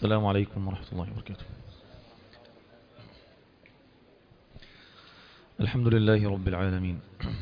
السلام عليكم ورحمة الله وبركاته الحمد لله رب العالمين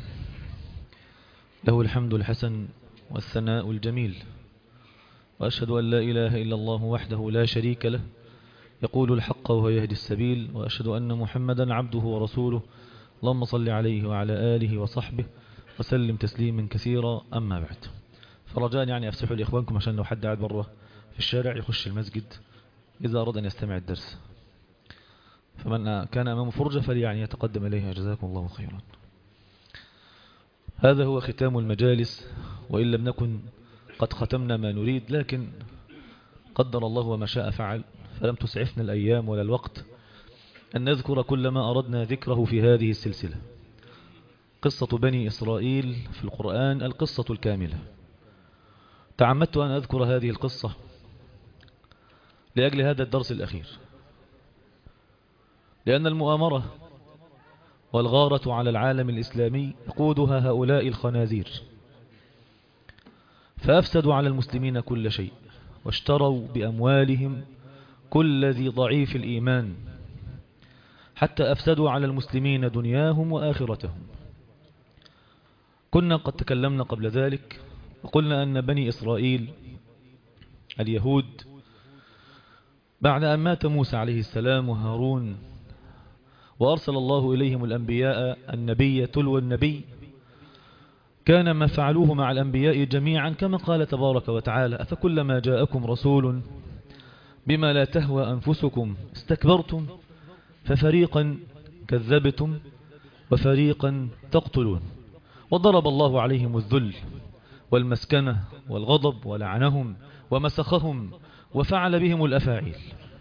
له الحمد الحسن والثناء الجميل وأشهد أن لا إله إلا الله وحده لا شريك له يقول الحق وهو يهدي السبيل وأشهد أن محمدا عبده ورسوله اللهم صل عليه وعلى آله وصحبه وسلم تسليما كثيرا أما بعد فرجاء يعني أفسحوا لإخوانكم عشان لو حد قاعد بره في الشارع يخش المسجد إذا أراد أن يستمع الدرس فمن كان أمامه فرجة فليعني يتقدم إليها جزاكم الله خيرا هذا هو ختام المجالس وإن لم نكن قد ختمنا ما نريد لكن قدر الله وما شاء فعل فلم تسعفنا الأيام ولا الوقت أن نذكر كل ما أردنا ذكره في هذه السلسلة قصة بني إسرائيل في القرآن القصة الكاملة تعمدت أن أذكر هذه القصة لأجل هذا الدرس الأخير لأن المؤامرة والغارة على العالم الإسلامي يقودها هؤلاء الخنازير فأفسدوا على المسلمين كل شيء واشتروا بأموالهم كل ذي ضعيف الإيمان حتى أفسدوا على المسلمين دنياهم وآخرتهم كنا قد تكلمنا قبل ذلك وقلنا أن بني إسرائيل اليهود بعد أن مات موسى عليه السلام وهارون وأرسل الله إليهم الأنبياء النبي تلو النبي كان ما فعلوه مع الأنبياء جميعا كما قال تبارك وتعالى أفكلما جاءكم رسول بما لا تهوى أنفسكم استكبرتم ففريقا كذبتم وفريقا تقتلون وضرب الله عليهم الذل والمسكنة والغضب ولعنهم ومسخهم وفعل بهم الأفاعيل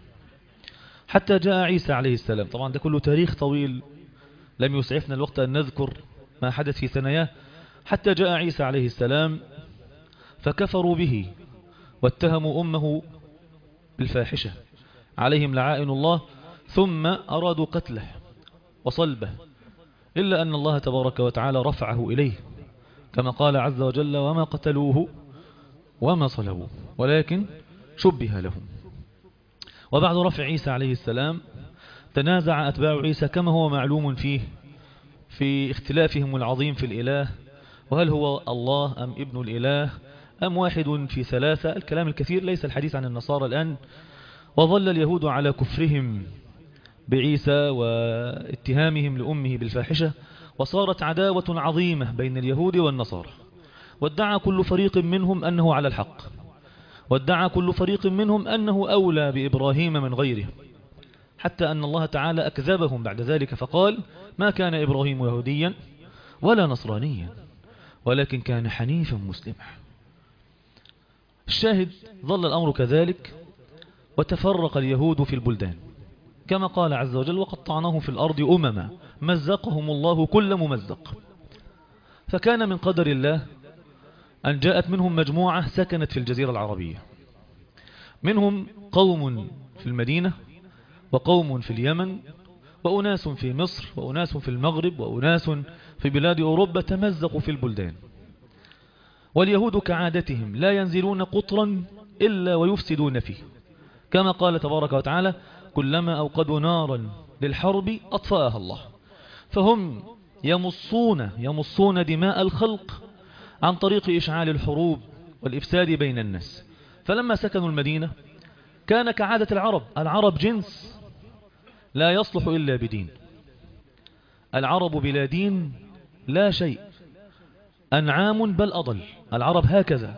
حتى جاء عيسى عليه السلام طبعا ده كله تاريخ طويل لم يسعفنا الوقت أن نذكر ما حدث في ثناياه حتى جاء عيسى عليه السلام فكفروا به واتهموا أمه بالفاحشة عليهم لعائن الله ثم أرادوا قتله وصلبه إلا أن الله تبارك وتعالى رفعه إليه كما قال عز وجل وما قتلوه وما صلبوه ولكن شبه لهم وبعد رفع عيسى عليه السلام تنازع أتباع عيسى كما هو معلوم فيه في اختلافهم العظيم في الإله وهل هو الله أم ابن الإله أم واحد في ثلاثة الكلام الكثير ليس الحديث عن النصارى الآن وظل اليهود على كفرهم بعيسى واتهامهم لأمه بالفاحشة وصارت عداوة عظيمة بين اليهود والنصارى وادعى كل فريق منهم أنه على الحق وادعى كل فريق منهم أنه أولى بإبراهيم من غيره حتى أن الله تعالى أكذبهم بعد ذلك فقال ما كان إبراهيم يهوديا ولا نصرانيا ولكن كان حنيفا مسلما الشاهد ظل الأمر كذلك وتفرق اليهود في البلدان كما قال عز وجل وقطعناهم في الأرض أمما مزقهم الله كل ممزق فكان من قدر الله أن جاءت منهم مجموعة سكنت في الجزيرة العربية منهم قوم في المدينة وقوم في اليمن وأناس في مصر وأناس في المغرب وأناس في بلاد أوروبا تمزقوا في البلدان واليهود كعادتهم لا ينزلون قطرا إلا ويفسدون فيه كما قال تبارك وتعالى كلما أوقدوا نارا للحرب أطفأها الله فهم يمصون يمصون دماء الخلق عن طريق إشعال الحروب والإفساد بين الناس فلما سكنوا المدينة كان كعادة العرب العرب جنس لا يصلح إلا بدين العرب بلا دين لا شيء أنعام بل أضل العرب هكذا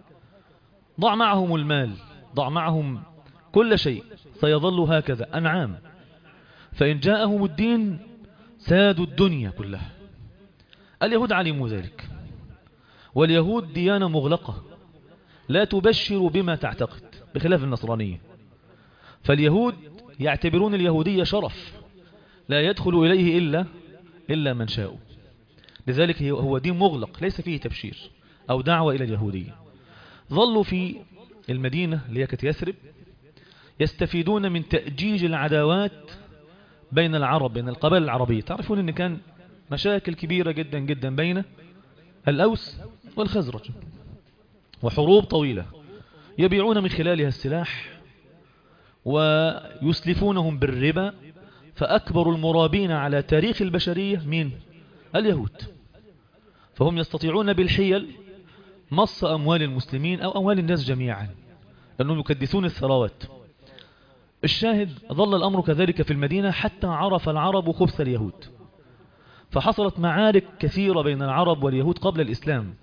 ضع معهم المال ضع معهم كل شيء سيظل هكذا أنعام فإن جاءهم الدين سادوا الدنيا كلها اليهود علموا ذلك واليهود ديانة مغلقة لا تبشر بما تعتقد بخلاف النصرانية فاليهود يعتبرون اليهودية شرف لا يدخل إليه إلا إلا من شاء لذلك هو دين مغلق ليس فيه تبشير أو دعوة إلى اليهودية ظلوا في المدينة ليكة يثرب يستفيدون من تأجيج العداوات بين العرب بين القبائل العربية تعرفون أن كان مشاكل كبيرة جدا جدا بين الأوس والخزرج وحروب طويلة يبيعون من خلالها السلاح ويسلفونهم بالربا فأكبر المرابين على تاريخ البشرية مين؟ اليهود فهم يستطيعون بالحيل مص أموال المسلمين أو أموال الناس جميعا لأنهم يكدسون الثروات الشاهد ظل الأمر كذلك في المدينة حتى عرف العرب خبث اليهود فحصلت معارك كثيرة بين العرب واليهود قبل الإسلام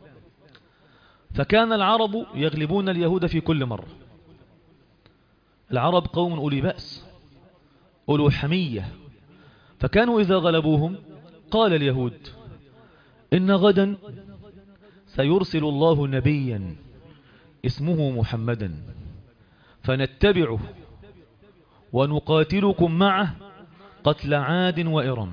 فكان العرب يغلبون اليهود في كل مرة العرب قوم أولي بأس أولو حمية فكانوا إذا غلبوهم قال اليهود إن غدا سيرسل الله نبيا اسمه محمدا فنتبعه ونقاتلكم معه قتل عاد وإرم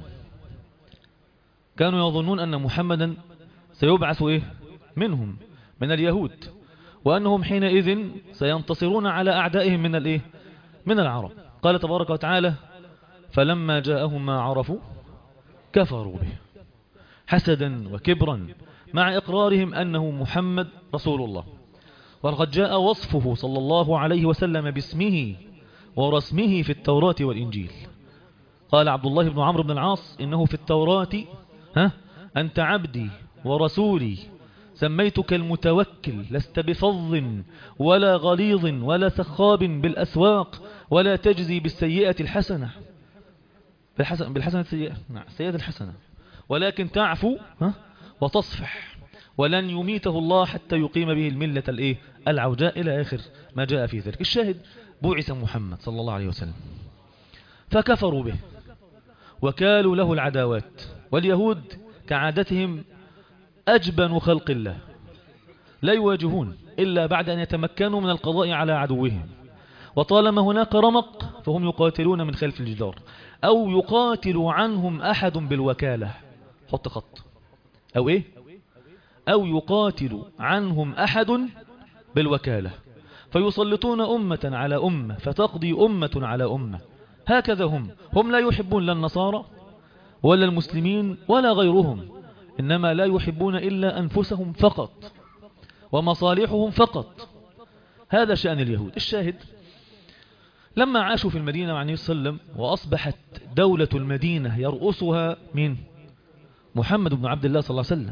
كانوا يظنون أن محمدا سيبعث إيه منهم من اليهود وأنهم حينئذ سينتصرون على أعدائهم من الإيه من العرب قال تبارك وتعالى فلما جاءهم ما عرفوا كفروا به حسدا وكبرا مع إقرارهم أنه محمد رسول الله وقد جاء وصفه صلى الله عليه وسلم باسمه ورسمه في التوراة والإنجيل قال عبد الله بن عمرو بن العاص إنه في التوراة ها أنت عبدي ورسولي سميتك المتوكل لست بفظ ولا غليظ ولا سخاب بالأسواق ولا تجزي بالسيئة الحسنة بالحسنة, بالحسنة السيئة نعم السيئة الحسنة ولكن تعفو ها وتصفح ولن يميته الله حتى يقيم به الملة الايه العوجاء إلى آخر ما جاء في ذلك الشاهد بعث محمد صلى الله عليه وسلم فكفروا به وكالوا له العداوات واليهود كعادتهم أجبن خلق الله لا يواجهون إلا بعد أن يتمكنوا من القضاء على عدوهم وطالما هناك رمق فهم يقاتلون من خلف الجدار أو يقاتل عنهم أحد بالوكالة حط خط أو إيه أو يقاتل عنهم أحد بالوكالة فيسلطون أمة على أمة فتقضي أمة على أمة هكذا هم هم لا يحبون لا النصارى ولا المسلمين ولا غيرهم إنما لا يحبون إلا أنفسهم فقط ومصالحهم فقط هذا شأن اليهود الشاهد لما عاشوا في المدينة مع النبي صلى الله عليه وسلم وأصبحت دولة المدينة يرؤسها من محمد بن عبد الله صلى الله عليه وسلم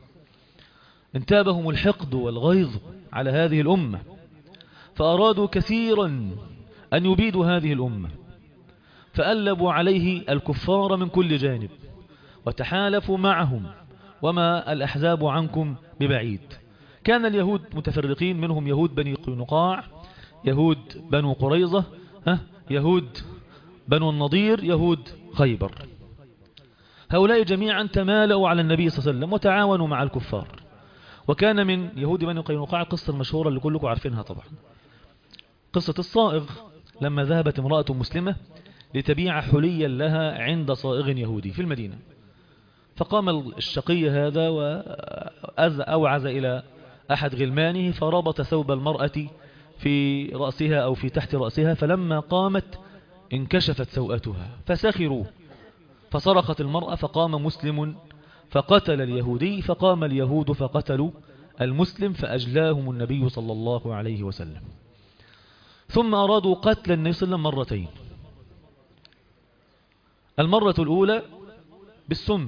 انتابهم الحقد والغيظ على هذه الأمة فأرادوا كثيرا أن يبيدوا هذه الأمة فألبوا عليه الكفار من كل جانب وتحالفوا معهم وما الأحزاب عنكم ببعيد كان اليهود متفرقين منهم يهود بني قنقاع يهود بنو قريظة يهود بنو النضير يهود خيبر هؤلاء جميعا تمالأوا على النبي صلى الله عليه وسلم وتعاونوا مع الكفار وكان من يهود بني قينقاع قصة المشهورة اللي كلكم عارفينها طبعا قصة الصائغ لما ذهبت امرأة مسلمة لتبيع حليا لها عند صائغ يهودي في المدينة فقام الشقي هذا وأوعز إلى أحد غلمانه فربط ثوب المرأة في رأسها أو في تحت رأسها فلما قامت انكشفت سوءتها فسخروا فصرخت المرأة فقام مسلم فقتل اليهودي فقام اليهود فقتلوا المسلم فأجلاهم النبي صلى الله عليه وسلم ثم أرادوا قتل النبي صلى الله عليه وسلم مرتين المرة الأولى بالسم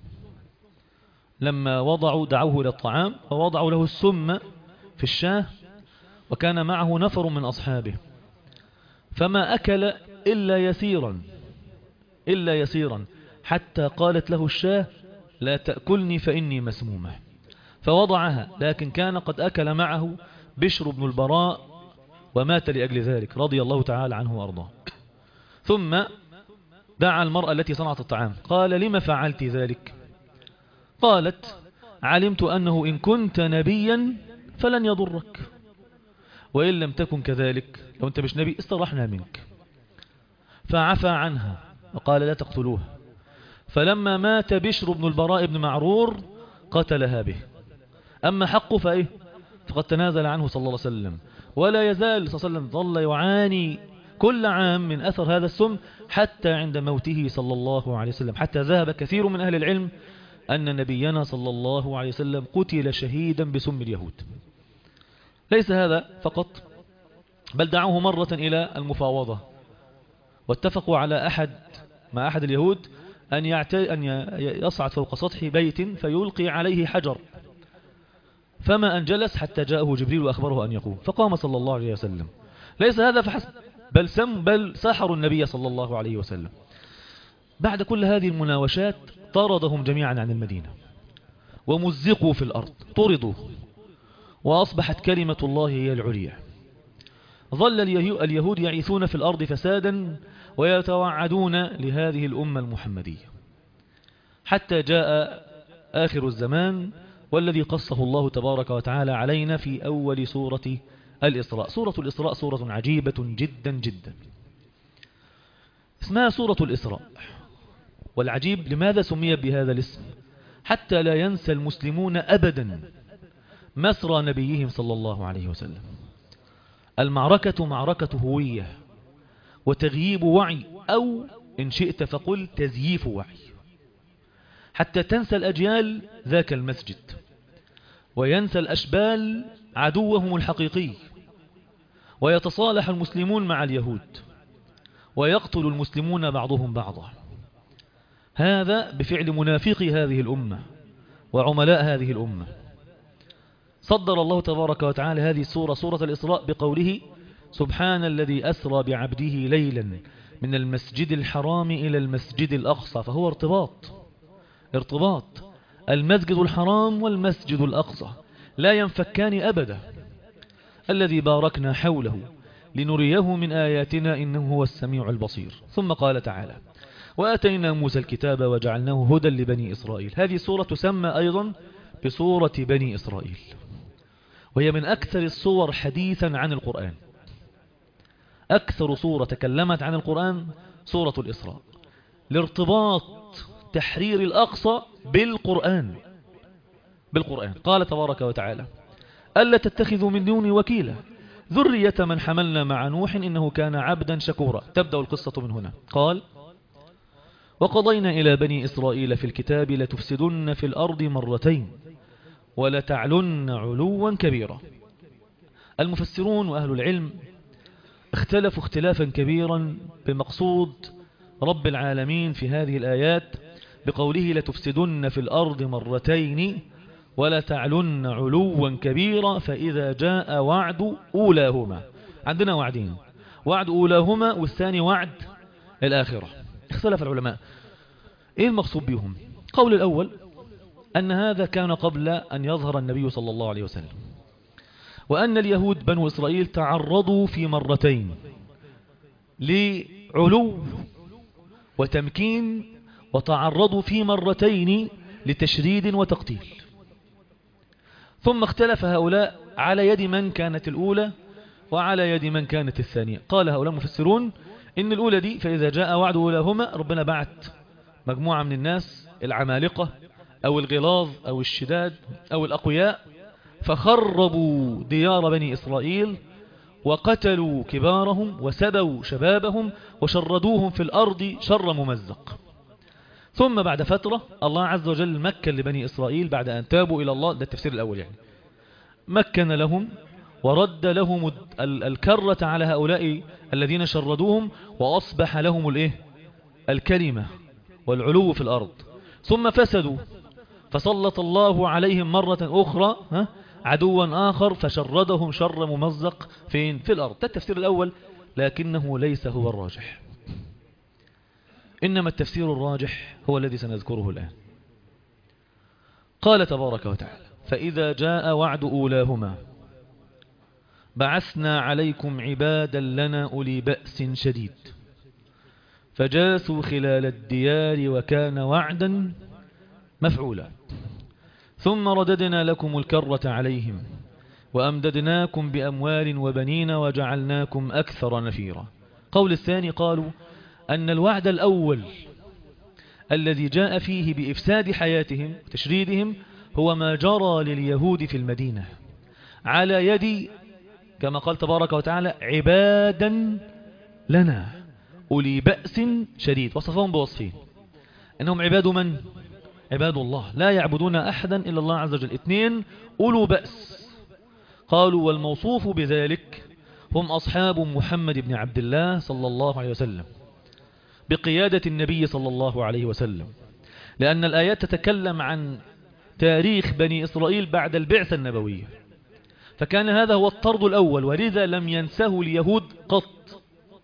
لما وضعوا دعوه إلى الطعام ووضعوا له السم في الشاه وكان معه نفر من أصحابه فما أكل إلا يسيرا إلا يسيرا حتى قالت له الشاه لا تأكلني فإني مسمومة فوضعها لكن كان قد أكل معه بشر بن البراء ومات لأجل ذلك رضي الله تعالى عنه وأرضاه ثم دعا المرأة التي صنعت الطعام قال لما فعلت ذلك قالت علمت أنه إن كنت نبيا فلن يضرك وإن لم تكن كذلك لو أنت مش نبي استرحنا منك فعفى عنها وقال لا تقتلوها فلما مات بشر بن البراء بن معرور قتلها به أما حقه فإيه فقد تنازل عنه صلى الله عليه وسلم ولا يزال صلى الله عليه وسلم ظل يعاني كل عام من أثر هذا السم حتى عند موته صلى الله عليه وسلم حتى ذهب كثير من أهل العلم أن نبينا صلى الله عليه وسلم قتل شهيدا بسم اليهود ليس هذا فقط بل دعوه مرة إلى المفاوضة واتفقوا على أحد مع أحد اليهود أن, أن يصعد فوق سطح بيت فيلقي عليه حجر فما أن جلس حتى جاءه جبريل وأخبره أن يقوم فقام صلى الله عليه وسلم ليس هذا فحسب بل سم بل سحروا النبي صلى الله عليه وسلم بعد كل هذه المناوشات طردهم جميعا عن المدينة ومزقوا في الأرض طردوا وأصبحت كلمة الله هي العليا ظل اليهود يعيثون في الأرض فسادا ويتوعدون لهذه الأمة المحمدية حتى جاء آخر الزمان والذي قصه الله تبارك وتعالى علينا في أول سورة الإسراء سورة الإسراء سورة عجيبة جدا جدا اسمها سورة الإسراء والعجيب لماذا سمي بهذا الاسم حتى لا ينسى المسلمون أبدا مسرى نبيهم صلى الله عليه وسلم المعركة معركة هوية وتغييب وعي أو إن شئت فقل تزييف وعي حتى تنسى الأجيال ذاك المسجد وينسى الأشبال عدوهم الحقيقي ويتصالح المسلمون مع اليهود ويقتل المسلمون بعضهم بعضا هذا بفعل منافقي هذه الأمة وعملاء هذه الأمة صدر الله تبارك وتعالى هذه السورة سورة الإسراء بقوله سبحان الذي أسرى بعبده ليلا من المسجد الحرام إلى المسجد الأقصى فهو ارتباط ارتباط المسجد الحرام والمسجد الأقصى لا ينفكان أبدا الذي باركنا حوله لنريه من آياتنا إنه هو السميع البصير ثم قال تعالى وآتينا موسى الكتاب وجعلناه هدى لبني إسرائيل هذه سورة تسمى أيضا بسورة بني إسرائيل وهي من أكثر الصور حديثا عن القرآن أكثر صورة تكلمت عن القرآن سورة الإسراء لارتباط تحرير الأقصى بالقرآن بالقرآن قال تبارك وتعالى ألا تتخذوا من دوني وكيلا ذرية من حملنا مع نوح إنه كان عبدا شكورا تبدأ القصة من هنا قال وقضينا إلى بني إسرائيل في الكتاب لتفسدن في الأرض مرتين ولتعلن علوا كبيرا المفسرون وأهل العلم اختلفوا اختلافا كبيرا بمقصود رب العالمين في هذه الآيات بقوله لتفسدن في الأرض مرتين ولا تعلن علوا كبيرا فإذا جاء وعد أولاهما عندنا وعدين وعد أولاهما والثاني وعد الآخرة اختلف العلماء ايه المقصود بهم قول الأول أن هذا كان قبل أن يظهر النبي صلى الله عليه وسلم وأن اليهود بنو إسرائيل تعرضوا في مرتين لعلو وتمكين وتعرضوا في مرتين لتشريد وتقتيل ثم اختلف هؤلاء على يد من كانت الأولى وعلى يد من كانت الثانية قال هؤلاء مفسرون إن الأولى دي فإذا جاء وعد أولاهما ربنا بعت مجموعة من الناس العمالقة أو الغلاظ أو الشداد أو الأقوياء فخربوا ديار بني إسرائيل وقتلوا كبارهم وسبوا شبابهم وشردوهم في الأرض شر ممزق ثم بعد فترة الله عز وجل مكن لبني إسرائيل بعد أن تابوا إلى الله ده التفسير الأول يعني مكن لهم ورد لهم الكرة على هؤلاء الذين شردوهم وأصبح لهم الإيه الكلمة والعلو في الأرض ثم فسدوا فسلط الله عليهم مرة أخرى ها عدوا آخر فشردهم شر ممزق فين في الأرض ده التفسير الأول لكنه ليس هو الراجح إنما التفسير الراجح هو الذي سنذكره الآن قال تبارك وتعالى فإذا جاء وعد أولاهما بعثنا عليكم عبادا لنا أولي بأس شديد فجاسوا خلال الديار وكان وعدا مفعولا ثم رددنا لكم الكرة عليهم وأمددناكم بأموال وبنين وجعلناكم أكثر نفيرا قول الثاني قالوا أن الوعد الأول الذي جاء فيه بإفساد حياتهم وتشريدهم هو ما جرى لليهود في المدينة على يد كما قال تبارك وتعالى عبادا لنا أولي بأس شديد وصفهم بوصفين إنهم عباد من؟ عباد الله لا يعبدون أحدا إلا الله عز وجل اثنين أولو بأس قالوا والموصوف بذلك هم أصحاب محمد بن عبد الله صلى الله عليه وسلم بقيادة النبي صلى الله عليه وسلم لأن الآيات تتكلم عن تاريخ بني إسرائيل بعد البعثة النبوية فكان هذا هو الطرد الأول ولذا لم ينسه اليهود قط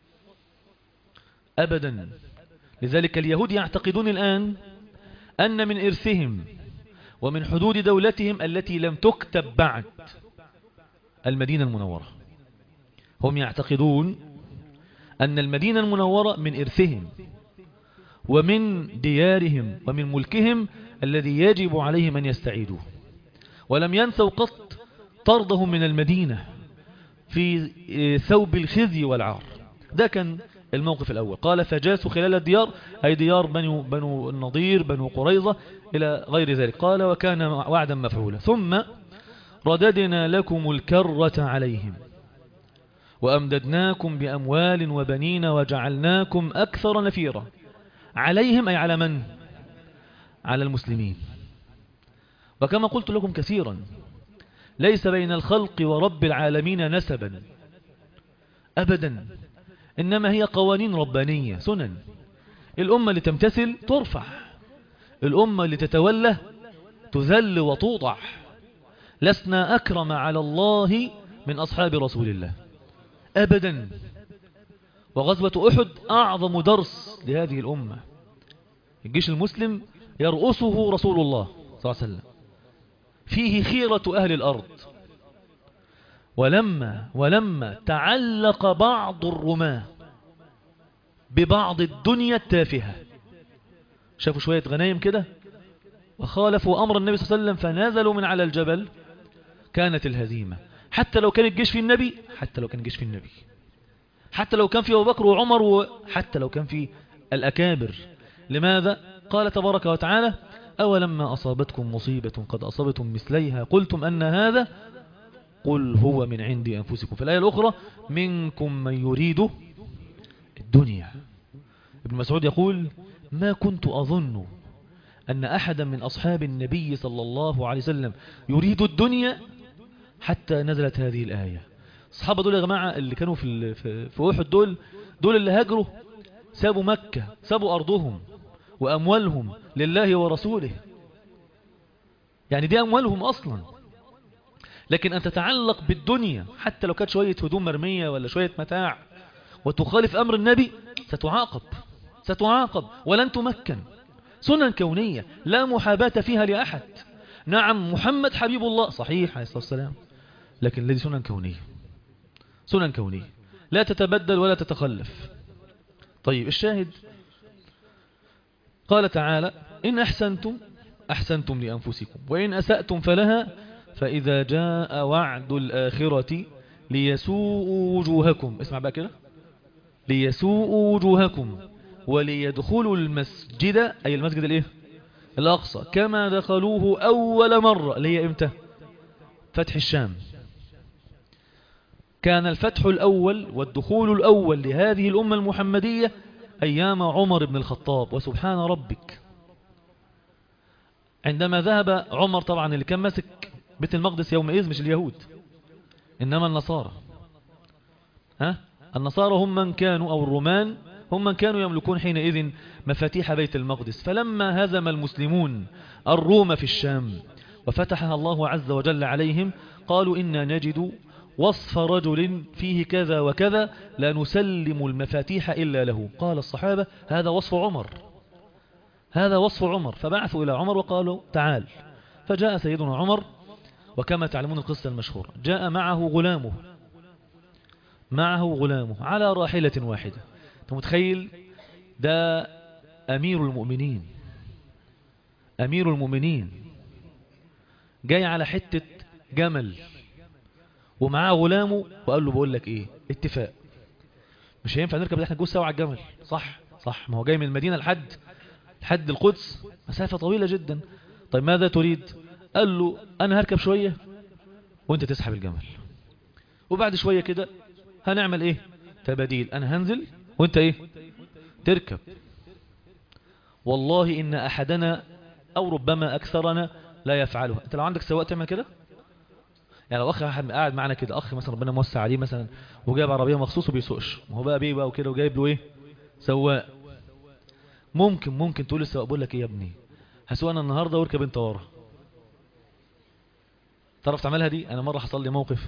أبدا لذلك اليهود يعتقدون الآن أن من إرثهم ومن حدود دولتهم التي لم تكتب بعد المدينة المنورة هم يعتقدون أن المدينة المنورة من إرثهم ومن ديارهم ومن ملكهم الذي يجب عليهم أن يستعيدوه ولم ينسوا قط طردهم من المدينة في ثوب الخزي والعار ده كان الموقف الأول قال فجاسوا خلال الديار أي ديار بنو, بنو النضير بنو قريظة إلى غير ذلك قال وكان وعدا مفعولا ثم رددنا لكم الكرة عليهم وأمددناكم بأموال وبنين وجعلناكم أكثر نفيرا عليهم أي على من؟ على المسلمين وكما قلت لكم كثيرا ليس بين الخلق ورب العالمين نسبا أبدا إنما هي قوانين ربانية سنن الأمة اللي تمتثل ترفع الأمة اللي تتولى تذل وتوضع لسنا أكرم على الله من أصحاب رسول الله أبدا وغزوة أحد أعظم درس لهذه الأمة الجيش المسلم يرؤسه رسول الله صلى الله عليه وسلم فيه خيرة أهل الأرض ولما ولما تعلق بعض الرماة ببعض الدنيا التافهة شافوا شوية غنايم كده وخالفوا أمر النبي صلى الله عليه وسلم فنزلوا من على الجبل كانت الهزيمة حتى لو كان الجيش في النبي حتى لو كان الجيش في النبي حتى لو كان في أبو بكر وعمر وحتى لو كان في الأكابر لماذا؟ قال تبارك وتعالى أولما أصابتكم مصيبة قد أصابتم مثليها قلتم أن هذا قل هو من عند أنفسكم في الآية الأخرى منكم من يريد الدنيا ابن مسعود يقول ما كنت أظن أن أحدا من أصحاب النبي صلى الله عليه وسلم يريد الدنيا حتى نزلت هذه الآية الصحابة دول يا جماعة اللي كانوا في في أحد دول دول اللي هاجروا سابوا مكة سابوا أرضهم وأموالهم لله ورسوله يعني دي أموالهم أصلا لكن أن تتعلق بالدنيا حتى لو كانت شوية هدوم مرمية ولا شوية متاع وتخالف أمر النبي ستعاقب ستعاقب ولن تمكن سنن كونية لا محاباة فيها لأحد نعم محمد حبيب الله صحيح عليه الصلاة والسلام لكن الذي سنن كونية سنن كونية لا تتبدل ولا تتخلف طيب الشاهد قال تعالى إن أحسنتم أحسنتم لأنفسكم وإن أسأتم فلها فإذا جاء وعد الآخرة ليسوءوا وجوهكم اسمع بقى كده ليسوءوا وجوهكم وليدخلوا المسجد أي المسجد الايه الأقصى كما دخلوه أول مرة اللي هي إمتى فتح الشام كان الفتح الأول والدخول الأول لهذه الأمة المحمدية أيام عمر بن الخطاب وسبحان ربك عندما ذهب عمر طبعا اللي كان ماسك بيت المقدس يومئذ مش اليهود إنما النصارى ها النصارى هم من كانوا أو الرومان هم من كانوا يملكون حينئذ مفاتيح بيت المقدس فلما هزم المسلمون الروم في الشام وفتحها الله عز وجل عليهم قالوا إنا نجد وصف رجل فيه كذا وكذا لا نسلم المفاتيح إلا له قال الصحابة هذا وصف عمر هذا وصف عمر فبعثوا إلى عمر وقالوا تعال فجاء سيدنا عمر وكما تعلمون القصة المشهورة جاء معه غلامه معه غلامه على راحلة واحدة أنت متخيل ده أمير المؤمنين أمير المؤمنين جاي على حتة جمل ومعاه غلامه وقال له بقول لك ايه اتفاق مش هينفع نركب احنا نجوز سوا على الجمل صح صح ما هو جاي من المدينة لحد لحد القدس مسافة طويلة جدا طيب ماذا تريد قال له انا هركب شوية وانت تسحب الجمل وبعد شوية كده هنعمل ايه تباديل انا هنزل وانت ايه تركب والله ان احدنا او ربما اكثرنا لا يفعلها انت لو عندك سواق تعمل كده يعني لو اخ واحد قاعد معانا كده اخ مثلا ربنا موسع عليه مثلا وجايب عربيه مخصوص وبيسوقش ما هو بقى بيه بقى وكده وجايب له ايه سواق ممكن ممكن تقول للسواق بقول لك ايه يا ابني هسوق انا النهارده واركب انت ورا تعرف تعملها دي انا مره حصل لي موقف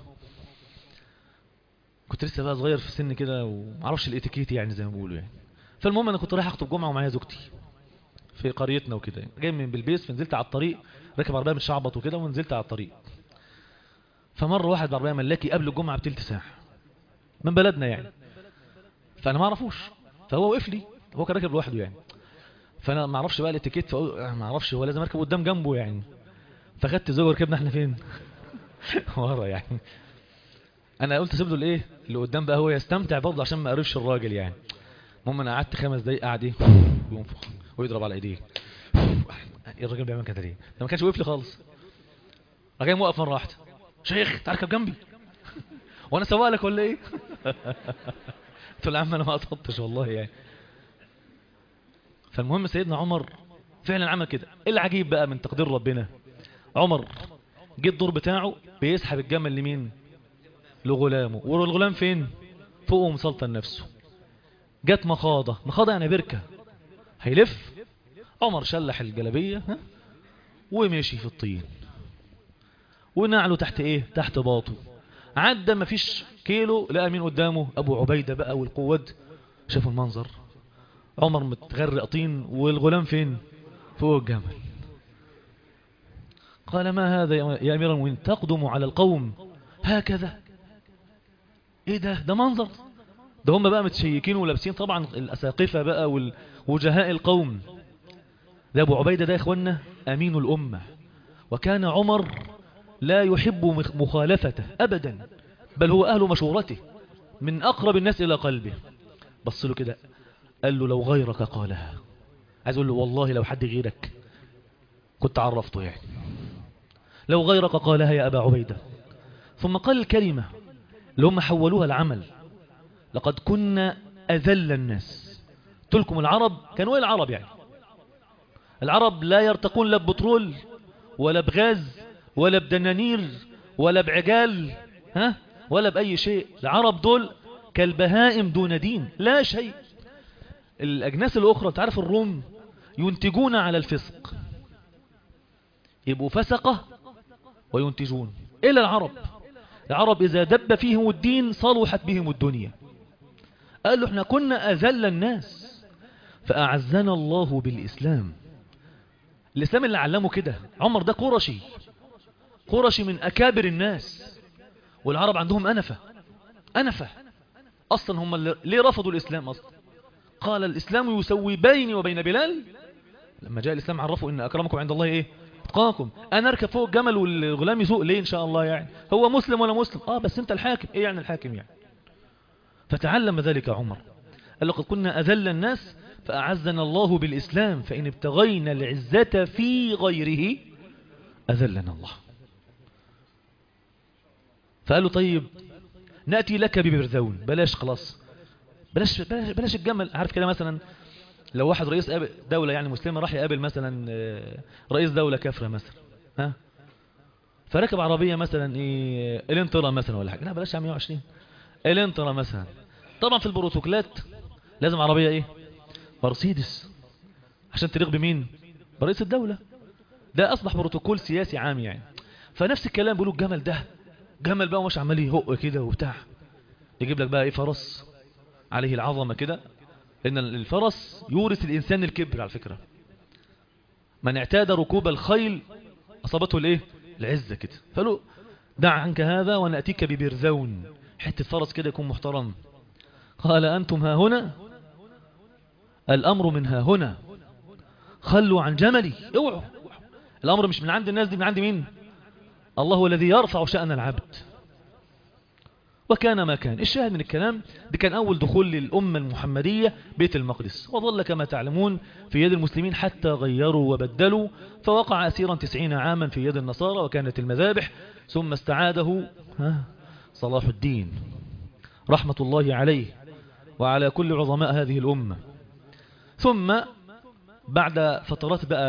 كنت لسه بقى صغير في السن كده ومعرفش الاتيكيت يعني زي ما بيقولوا يعني فالمهم انا كنت رايح اخطب جمعه ومعايا زوجتي في قريتنا وكده يعني. جاي من بلبيس فنزلت على الطريق راكب عربيه متشعبط وكده ونزلت على الطريق فمر واحد بعربيه ملاكي قبل الجمعه بتلت ساعه من بلدنا يعني فانا ما اعرفوش فهو وقف لي هو كان راكب لوحده يعني فانا ما اعرفش بقى الاتيكيت فأقول ما اعرفش هو لازم اركب قدام جنبه يعني فخدت زوجه وركبنا احنا فين ورا يعني انا قلت اسيب له الايه اللي قدام بقى هو يستمتع برضه عشان ما اقرفش الراجل يعني المهم انا قعدت خمس دقايق قاعد ايه ينفخ ويضرب على ايديه إيه الراجل بيعمل كده ليه ده ما كانش واقف لي خالص راح جاي موقف مره واحده شيخ تعال اركب جنبي وانا سواق لك ولا ايه قلت له يا عم انا ما قصدتش والله يعني فالمهم سيدنا عمر فعلا عمل كده ايه العجيب بقى من تقدير ربنا عمر جه الدور بتاعه بيسحب الجمل لمين لغلامه والغلام فين فوقه مسلطن نفسه جت مخاضة مخاضة يعني بركة هيلف عمر شلح الجلبية ها؟ ومشي في الطين ونعله تحت ايه تحت باطه عدى مفيش كيلو لقى مين قدامه ابو عبيدة بقى والقواد شافوا المنظر عمر متغرق طين والغلام فين فوق الجمل قال ما هذا يا امير المؤمنين تقدم على القوم هكذا ايه ده ده منظر ده هم بقى متشيكين ولابسين طبعا الاساقفه بقى وجهاء القوم ده ابو عبيده ده يا اخوانا امين الامه وكان عمر لا يحب مخالفته ابدا بل هو اهل مشورته من اقرب الناس الى قلبه بص له كده قال له لو غيرك قالها عايز اقول له والله لو حد غيرك كنت عرفته يعني لو غيرك قالها يا ابا عبيده ثم قال الكلمه اللي هم حولوها العمل لقد كنا أذل الناس تلكم العرب كانوا ايه العرب يعني العرب لا يرتقون لا ببترول ولا بغاز ولا بدنانير ولا بعجال ها ولا بأي شيء العرب دول كالبهائم دون دين لا شيء الأجناس الأخرى تعرف الروم ينتجون على الفسق يبقوا فسقة وينتجون إلى العرب العرب إذا دب فيهم الدين صلحت بهم الدنيا قال له احنا كنا أذل الناس فأعزنا الله بالإسلام الإسلام اللي علمه كده عمر ده قرشي قرشي من أكابر الناس والعرب عندهم أنفة أنفة أصلا هم اللي ليه رفضوا الإسلام أصلا قال الإسلام يسوي بيني وبين بلال لما جاء الإسلام عرفوا إن أكرمكم عند الله إيه اتقاكم انا اركب فوق الجمل والغلام يسوق ليه ان شاء الله يعني هو مسلم ولا مسلم اه بس انت الحاكم ايه يعني الحاكم يعني فتعلم ذلك عمر قال لقد كنا اذل الناس فاعزنا الله بالاسلام فان ابتغينا العزة في غيره اذلنا الله فقال له طيب نأتي لك ببرذون بلاش خلاص بلاش, بلاش, بلاش الجمل عارف كده مثلا لو واحد رئيس دولة يعني مسلمة راح يقابل مثلا رئيس دولة كافرة مثلا ها فركب عربية مثلا ايه الانترا مثلا ولا حاجة لا بلاش 120 الانترا مثلا طبعا في البروتوكولات لازم عربية ايه مرسيدس عشان تليق بمين برئيس الدولة ده اصبح بروتوكول سياسي عام يعني فنفس الكلام بيقولوا الجمل ده جمل بقى ومش عمال يهق كده وبتاع يجيب لك بقى ايه فرس عليه العظمة كده ان الفرس يورث الانسان الكبر على فكرة من اعتاد ركوب الخيل اصابته الايه العزة كده فقالوا دع عنك هذا ونأتيك ببرزون حتة فرس كده يكون محترم قال أنتم ها هنا الأمر من ها هنا خلوا عن جملي اوعوا الأمر مش من عند الناس دي من عند مين الله هو الذي يرفع شأن العبد وكان ما كان الشاهد من الكلام ده كان أول دخول للأمة المحمدية بيت المقدس وظل كما تعلمون في يد المسلمين حتى غيروا وبدلوا فوقع أسيرا تسعين عاما في يد النصارى وكانت المذابح ثم استعاده صلاح الدين رحمة الله عليه وعلى كل عظماء هذه الأمة ثم بعد فترات بقى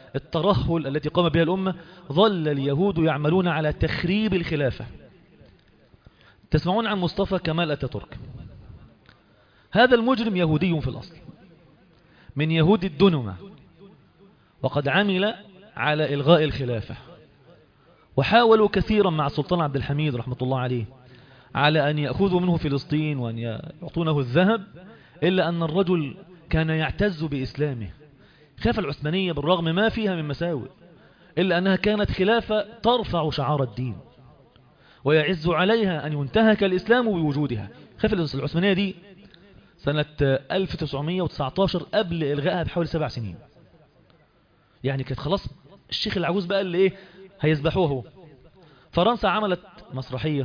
الترهل التي قام بها الأمة ظل اليهود يعملون على تخريب الخلافة تسمعون عن مصطفى كمال أتاتورك هذا المجرم يهودي في الأصل من يهود الدنمة وقد عمل على إلغاء الخلافة وحاولوا كثيرا مع السلطان عبد الحميد رحمة الله عليه على أن يأخذوا منه فلسطين وأن يعطونه الذهب إلا أن الرجل كان يعتز بإسلامه خلافة العثمانية بالرغم ما فيها من مساوئ إلا أنها كانت خلافة ترفع شعار الدين ويعز عليها أن ينتهك الإسلام بوجودها خلافة العثمانية دي سنة 1919 قبل إلغائها بحوالي سبع سنين يعني كانت خلاص الشيخ العجوز بقى اللي إيه هيذبحوه هو فرنسا عملت مسرحية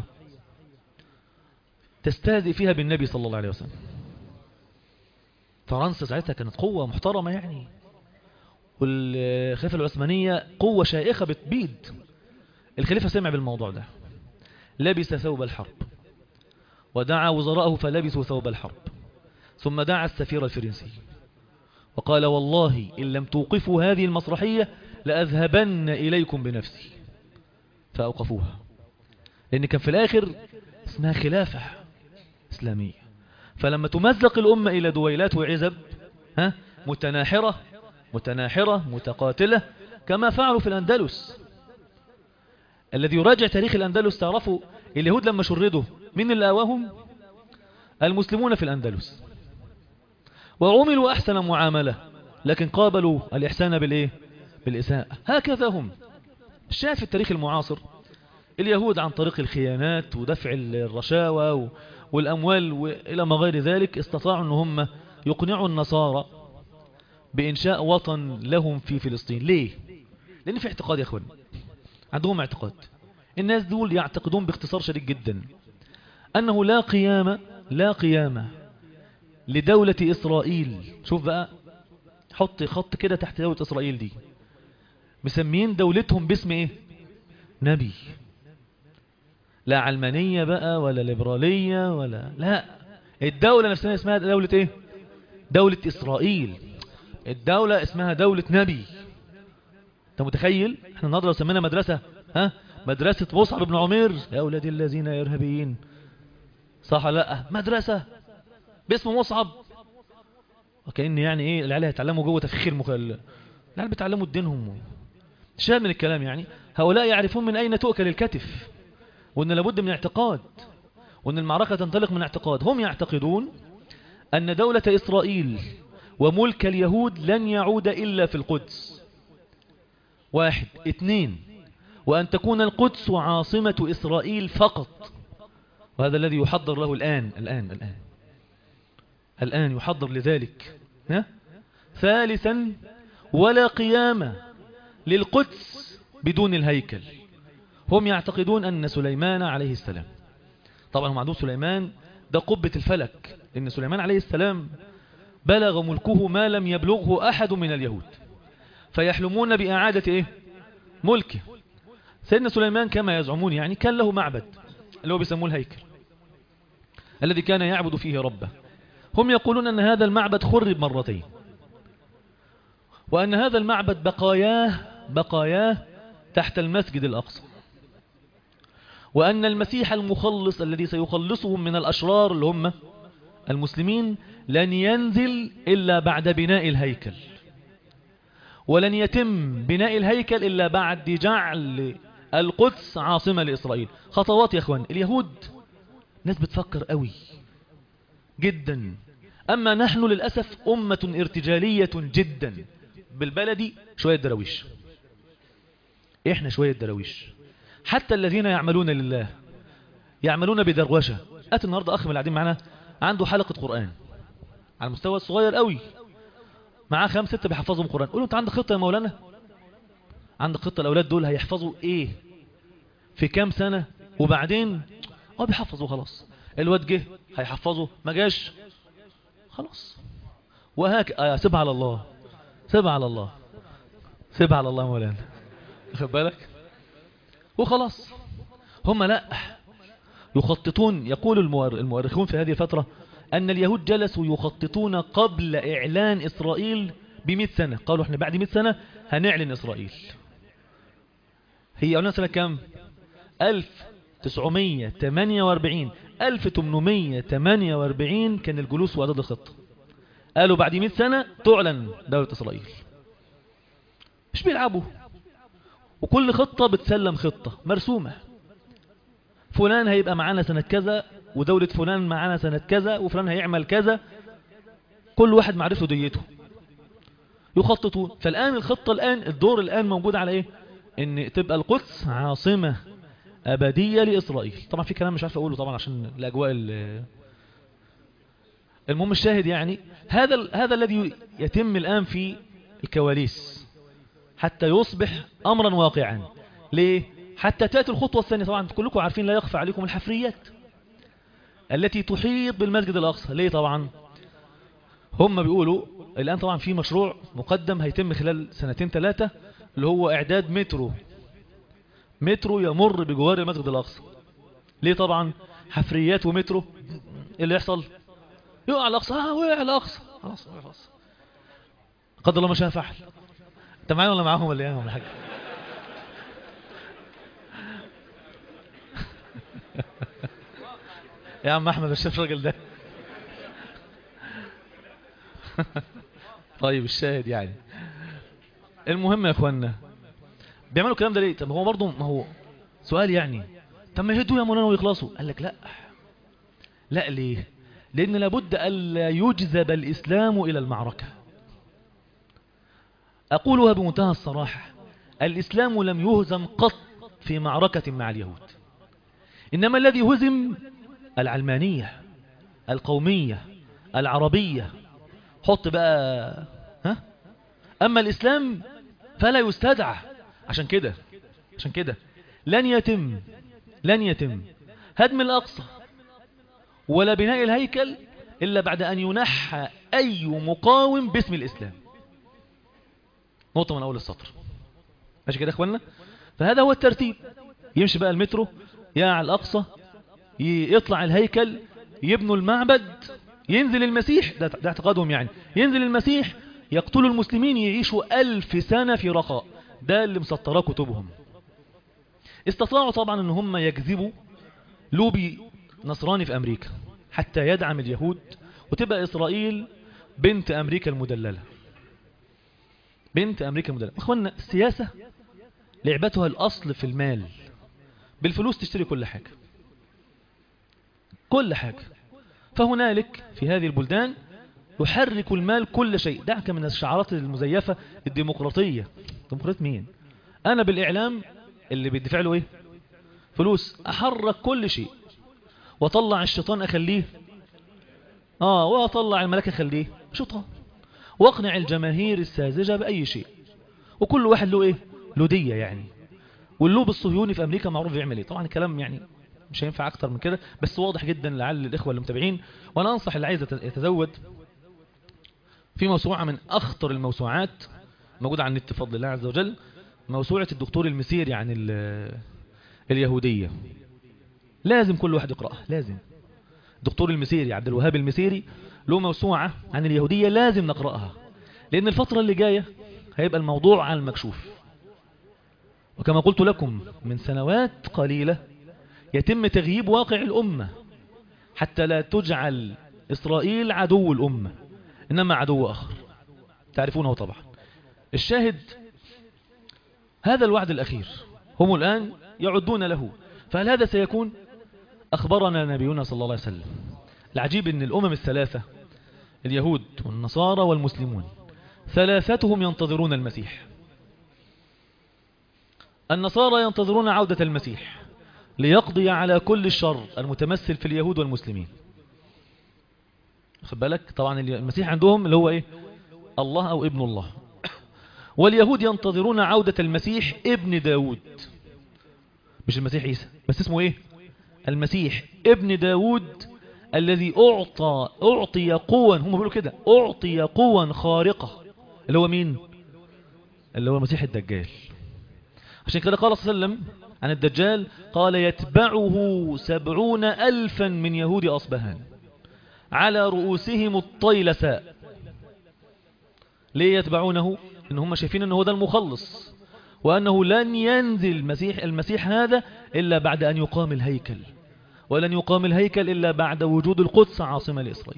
تستهزئ فيها بالنبي صلى الله عليه وسلم فرنسا ساعتها كانت قوة محترمة يعني والخلافة العثمانية قوة شائخة بتبيد الخليفة سمع بالموضوع ده لبس ثوب الحرب ودعا وزراءه فلبسوا ثوب الحرب ثم دعا السفير الفرنسي وقال والله إن لم توقفوا هذه المسرحية لأذهبن إليكم بنفسي فأوقفوها لأن كان في الآخر اسمها خلافة إسلامية فلما تمزق الأمة إلى دويلات وعزب ها متناحرة متناحرة متقاتلة كما فعلوا في الأندلس الذي يراجع تاريخ الأندلس تعرفوا اليهود لما شردوا من اللي آواهم المسلمون في الأندلس وعملوا أحسن معاملة لكن قابلوا الإحسان بالإيه بالإساءة هكذا هم شاف التاريخ المعاصر اليهود عن طريق الخيانات ودفع الرشاوى والأموال وإلى ما غير ذلك استطاعوا أن هم يقنعوا النصارى بإنشاء وطن لهم في فلسطين ليه؟ لأن في اعتقاد يا أخوان عندهم اعتقاد الناس دول يعتقدون باختصار شديد جدا أنه لا قيامة لا قيامة لدولة إسرائيل شوف بقى حط خط كده تحت دولة إسرائيل دي مسميين دولتهم باسم ايه نبي لا علمانية بقى ولا ليبرالية ولا لا الدولة نفسها اسمها دولة ايه دولة إسرائيل الدولة اسمها دولة نبي انت متخيل احنا النهارده لو سمينا مدرسة ها مدرسة مصعب بن عمير يا أولاد الذين إرهابيين صح لا مدرسة باسم مصعب وكأن يعني ايه العيال هيتعلموا جوه تفخير مخ... العيال بيتعلموا دينهم شاهد من الكلام يعني هؤلاء يعرفون من أين تؤكل الكتف وأن لابد من اعتقاد وأن المعركة تنطلق من اعتقاد هم يعتقدون أن دولة إسرائيل وملك اليهود لن يعود إلا في القدس واحد اثنين وأن تكون القدس عاصمة إسرائيل فقط وهذا الذي يحضر له الآن الآن الآن الآن يحضر لذلك ها؟ ثالثا ولا قيامة للقدس بدون الهيكل هم يعتقدون أن سليمان عليه السلام طبعا هم عندهم سليمان ده قبة الفلك إن سليمان عليه السلام بلغ ملكه ما لم يبلغه أحد من اليهود فيحلمون بإعادة إيه؟ ملكه سيدنا سليمان كما يزعمون يعني كان له معبد اللي هو بيسموه الهيكل الذي كان يعبد فيه ربه هم يقولون أن هذا المعبد خرب مرتين وأن هذا المعبد بقاياه بقاياه تحت المسجد الأقصى وأن المسيح المخلص الذي سيخلصهم من الأشرار اللي هم المسلمين لن ينزل إلا بعد بناء الهيكل ولن يتم بناء الهيكل إلا بعد جعل القدس عاصمة لإسرائيل خطوات يا أخوان اليهود ناس بتفكر قوي جدا أما نحن للأسف أمة ارتجالية جدا بالبلدي شوية درويش إحنا شوية درويش حتى الذين يعملون لله يعملون بدروشة أتى النهاردة أخ من القاعدين معنا عنده حلقة قرآن على المستوى الصغير قوي معاه خمس ستة بيحفظهم قرآن قول له أنت عندك خطة يا مولانا عندك خطة الأولاد دول هيحفظوا إيه في كام سنة وبعدين اه بيحفظوا خلاص الواد جه هيحفظه ما جاش خلاص وهاك آه سيبها على الله سيبها على الله سيبها على الله مولانا خد بالك وخلاص هم لا يخططون يقول المؤرخون في هذه الفترة أن اليهود جلسوا يخططون قبل إعلان إسرائيل بمئة سنة قالوا احنا بعد مئة سنة هنعلن إسرائيل هي أولا سنة كام 1948 1848 كان الجلوس وإعداد الخطة قالوا بعد 100 سنة تعلن دولة إسرائيل مش بيلعبوا وكل خطة بتسلم خطة مرسومة فلان هيبقى معانا سنة كذا ودولة فلان معانا سنة كذا وفلان هيعمل كذا كل واحد معرفه ديته يخططون فالآن الخطة الآن الدور الآن موجود على ايه ان تبقى القدس عاصمة أبدية لإسرائيل طبعا في كلام مش عارف أقوله طبعا عشان الأجواء المهم الشاهد يعني هذا هذا الذي يتم الآن في الكواليس حتى يصبح أمرا واقعا ليه؟ حتى تأتي الخطوة الثانية طبعا كلكم عارفين لا يخفى عليكم الحفريات التي تحيط بالمسجد الأقصى ليه طبعا هم بيقولوا الآن طبعا في مشروع مقدم هيتم خلال سنتين ثلاثة اللي هو إعداد مترو مترو يمر بجوار المسجد الأقصى ليه طبعا حفريات ومترو إيه اللي يحصل يقع الأقصى ها وقع الأقصى خلاص وقع الأقصى قدر الله ما شاء فعل انت معايا ولا معاهم ولا ايه ولا حاجه يا عم احمد مش شايف الراجل ده طيب الشاهد يعني المهم يا اخوانا بيعملوا الكلام ده ليه طب هو برضه ما هو سؤال يعني طب ما يهدوا يا مولانا ويخلصوا قال لك لا لا ليه لان لابد الا يجذب الاسلام الى المعركه اقولها بمنتهى الصراحه الاسلام لم يهزم قط في معركه مع اليهود انما الذي هزم العلمانيه القوميه العربيه حط بقى ها اما الاسلام فلا يستدعى عشان كده عشان كده لن يتم لن يتم هدم الأقصى ولا بناء الهيكل إلا بعد أن ينحى أي مقاوم باسم الإسلام نقطة من أول السطر ماشي كده أخوانا فهذا هو الترتيب يمشي بقى المترو يا على الأقصى يطلع الهيكل يبنوا المعبد ينزل المسيح ده, ده اعتقادهم يعني ينزل المسيح يقتلوا المسلمين يعيشوا ألف سنة في رخاء ده اللي مسطراه كتبهم استطاعوا طبعا ان هم يجذبوا لوبي نصراني في امريكا حتى يدعم اليهود وتبقى اسرائيل بنت امريكا المدللة بنت امريكا المدللة اخوانا السياسة لعبتها الاصل في المال بالفلوس تشتري كل حاجة كل حاجة فهنالك في هذه البلدان يحرك المال كل شيء دعك من الشعارات المزيفة الديمقراطية ديمقراطية مين انا بالاعلام اللي بيدفع له ايه فلوس احرك كل شيء واطلع الشيطان اخليه اه واطلع الملك اخليه شيطان واقنع الجماهير الساذجة باي شيء وكل واحد له ايه له دية يعني واللوب الصهيوني في امريكا معروف يعمل ايه طبعا الكلام يعني مش هينفع اكتر من كده بس واضح جدا لعل الاخوة اللي متابعين وانا انصح اللي عايز يتزود في موسوعة من اخطر الموسوعات موجودة على النت بفضل الله عز وجل موسوعة الدكتور المسيري عن اليهودية لازم كل واحد يقرأها لازم دكتور المسيري عبد الوهاب المسيري له موسوعة عن اليهودية لازم نقرأها لأن الفترة اللي جاية هيبقى الموضوع على المكشوف وكما قلت لكم من سنوات قليلة يتم تغييب واقع الأمة حتى لا تجعل إسرائيل عدو الأمة إنما عدو آخر تعرفونه طبعا الشاهد هذا الوعد الأخير هم الآن يعدون له فهل هذا سيكون أخبرنا نبينا صلى الله عليه وسلم العجيب أن الأمم الثلاثة اليهود والنصارى والمسلمون ثلاثتهم ينتظرون المسيح النصارى ينتظرون عودة المسيح ليقضي على كل الشر المتمثل في اليهود والمسلمين خد بالك طبعا المسيح عندهم اللي هو ايه الله او ابن الله واليهود ينتظرون عودة المسيح ابن داود مش المسيح عيسى بس اسمه ايه المسيح ابن داود الذي أعطى أعطي قوة هم بيقولوا كده أعطي قوة خارقة اللي هو مين اللي هو المسيح الدجال عشان كده قال صلى الله عليه وسلم عن الدجال قال يتبعه سبعون ألفا من يهود أصبهان على رؤوسهم الطيلساء ليه يتبعونه ان هم شايفين انه هو ده المخلص وانه لن ينزل المسيح, المسيح هذا الا بعد ان يقام الهيكل ولن يقام الهيكل الا بعد وجود القدس عاصمة لاسرائيل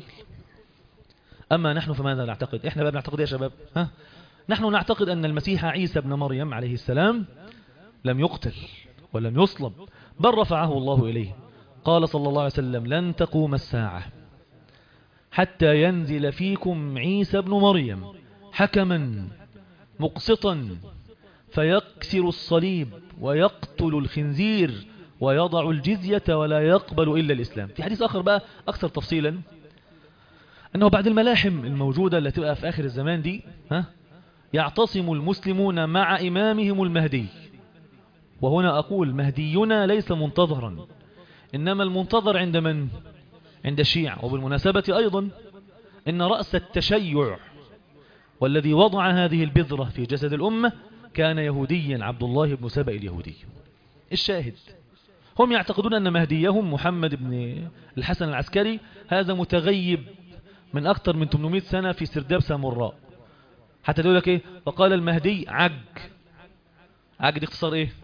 اما نحن فماذا نعتقد احنا بقى نعتقد يا شباب ها نحن نعتقد ان المسيح عيسى ابن مريم عليه السلام لم يقتل ولم يصلب بل رفعه الله إليه قال صلى الله عليه وسلم لن تقوم الساعة حتى ينزل فيكم عيسى ابن مريم حكما مقسطا فيكسر الصليب ويقتل الخنزير ويضع الجزية ولا يقبل إلا الإسلام في حديث آخر بقى أكثر تفصيلا أنه بعد الملاحم الموجودة التي تبقى في آخر الزمان دي ها يعتصم المسلمون مع إمامهم المهدي وهنا أقول مهدينا ليس منتظرا إنما المنتظر عند من؟ عند الشيعة وبالمناسبة أيضا إن رأس التشيع والذي وضع هذه البذرة في جسد الأمة كان يهوديا عبد الله بن سبأ اليهودي الشاهد هم يعتقدون أن مهديهم محمد بن الحسن العسكري هذا متغيب من أكثر من 800 سنة في سرداب سامراء حتى يقول لك إيه وقال المهدي عج عج دي اختصار إيه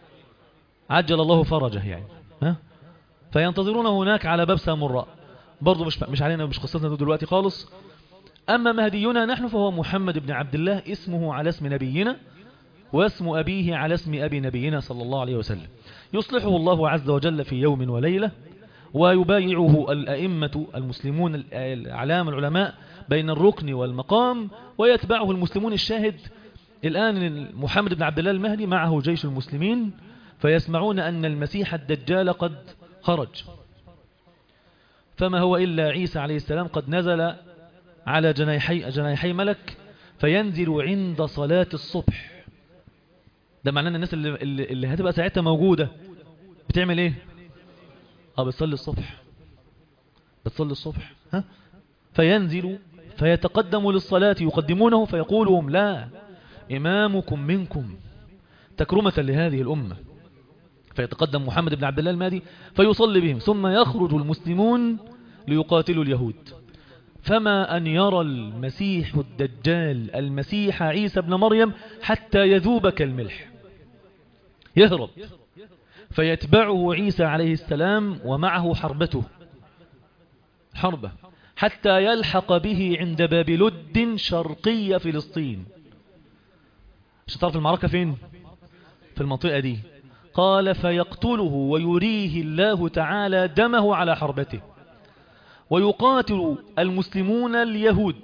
عجل الله فرجه يعني ها فينتظرون هناك على باب سامراء برضه مش مش علينا مش قصتنا دلوقتي خالص أما مهدينا نحن فهو محمد بن عبد الله اسمه على اسم نبينا واسم أبيه على اسم أبي نبينا صلى الله عليه وسلم يصلحه الله عز وجل في يوم وليلة ويبايعه الأئمة المسلمون الأعلام العلماء بين الركن والمقام ويتبعه المسلمون الشاهد الآن محمد بن عبد الله المهدي معه جيش المسلمين فيسمعون أن المسيح الدجال قد خرج فما هو إلا عيسى عليه السلام قد نزل على جناحي, جناحي ملك فينزل عند صلاة الصبح ده معناه ان الناس اللي, اللي هتبقى ساعتها موجودة بتعمل ايه اه بتصلي الصبح بتصلي الصبح ها فينزل فيتقدم للصلاة يقدمونه فيقولهم لا إمامكم منكم تكرمة لهذه الأمة فيتقدم محمد بن عبد الله المادي فيصلي بهم ثم يخرج المسلمون ليقاتلوا اليهود فما أن يرى المسيح الدجال المسيح عيسى بن مريم حتى يذوب كالملح يهرب فيتبعه عيسى عليه السلام ومعه حربته حربة حتى يلحق به عند باب لد شرقي فلسطين مش تعرف المعركة فين في المنطقة دي قال فيقتله ويريه الله تعالى دمه على حربته ويقاتل المسلمون اليهود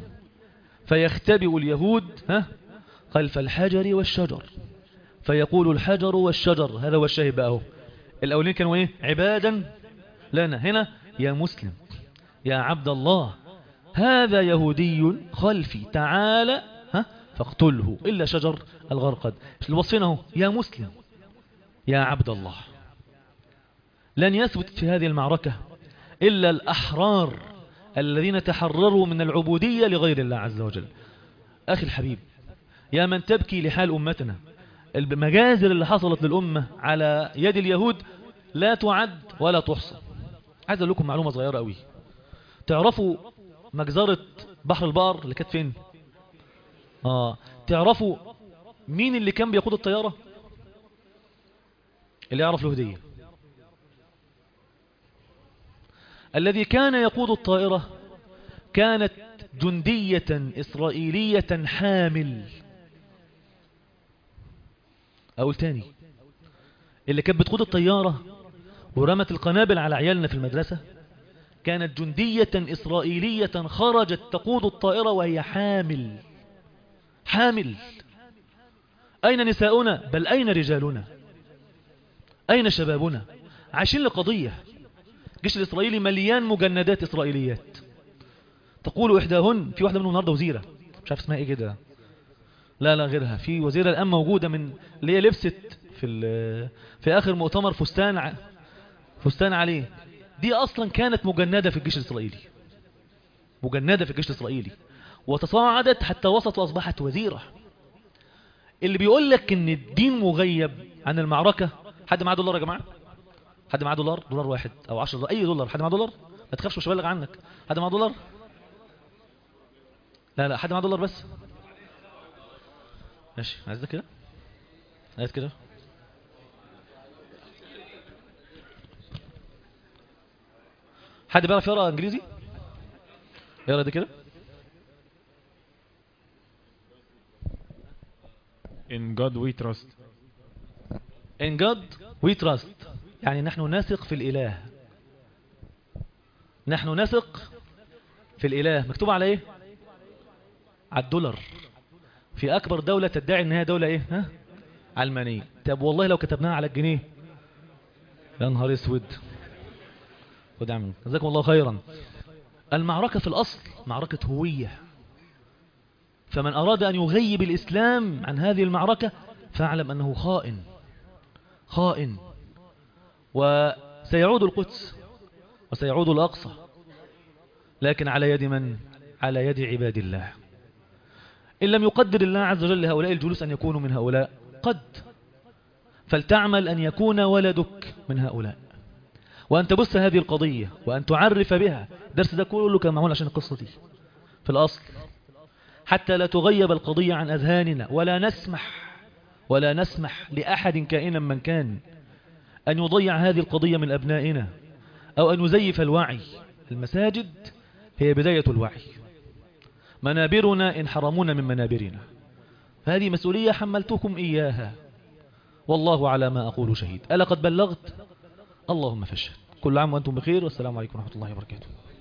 فيختبئ اليهود ها خلف الحجر والشجر فيقول الحجر والشجر هذا هو الشاهد بقى الأولين كانوا ايه عبادا لنا هنا يا مسلم يا عبد الله هذا يهودي خلفي تعالى ها فاقتله إلا شجر الغرقد الوصفين يا مسلم يا عبد الله لن يثبت في هذه المعركة إلا الأحرار الذين تحرروا من العبودية لغير الله عز وجل أخي الحبيب يا من تبكي لحال أمتنا المجازر اللي حصلت للأمة على يد اليهود لا تعد ولا تحصى عايز أقول لكم معلومة صغيرة قوي تعرفوا مجزرة بحر البقر اللي كانت فين آه تعرفوا مين اللي كان بيقود الطيارة اللي يعرف له هدية الذي كان يقود الطائرة كانت جندية إسرائيلية حامل أقول تاني اللي كانت بتقود الطيارة ورمت القنابل على عيالنا في المدرسة كانت جندية إسرائيلية خرجت تقود الطائرة وهي حامل حامل أين نساؤنا بل أين رجالنا أين شبابنا عايشين لقضية الجيش الإسرائيلي مليان مجندات إسرائيليات تقول إحداهن في واحدة منهم النهاردة وزيرة مش عارف اسمها إيه كده لا لا غيرها في وزيرة الآن موجودة من اللي هي لبست في في آخر مؤتمر فستان ع... فستان عليه دي أصلا كانت مجندة في الجيش الإسرائيلي مجندة في الجيش الإسرائيلي وتصاعدت حتى وصلت وأصبحت وزيرة اللي بيقول لك ان الدين مغيب عن المعركة حد معاه دولار يا جماعة حد معاه دولار دولار واحد او عشر دولار اي دولار حد معاه دولار ما تخافش مش بلغ عنك حد معاه دولار لا لا حد معاه دولار بس ماشي عايز ده كده عايز كده حد بيعرف يقرا انجليزي يقرا ده كده In God we trust. In God we trust يعني نحن نثق في الإله نحن نثق في الإله مكتوب على إيه على الدولار في أكبر دولة تدعي أنها دولة إيه ها؟ علمانية طب والله لو كتبناها على الجنيه يا نهار اسود خد عمل جزاكم الله خيرا المعركة في الأصل معركة هوية فمن أراد أن يغيب الإسلام عن هذه المعركة فاعلم أنه خائن خائن وسيعود القدس وسيعود الأقصى لكن على يد من؟ على يد عباد الله إن لم يقدر الله عز وجل لهؤلاء الجلوس أن يكونوا من هؤلاء قد فلتعمل أن يكون ولدك من هؤلاء وأن تبث هذه القضية وأن تعرف بها درس ده كله كان معمول عشان القصة دي في الأصل حتى لا تغيب القضية عن أذهاننا ولا نسمح ولا نسمح لأحد كائنا من كان أن يضيع هذه القضية من أبنائنا أو أن يزيف الوعي المساجد هي بداية الوعي منابرنا إن حرمونا من منابرنا فهذه مسؤولية حملتكم إياها والله على ما أقول شهيد ألا قد بلغت اللهم فاشهد كل عام وأنتم بخير والسلام عليكم ورحمة الله وبركاته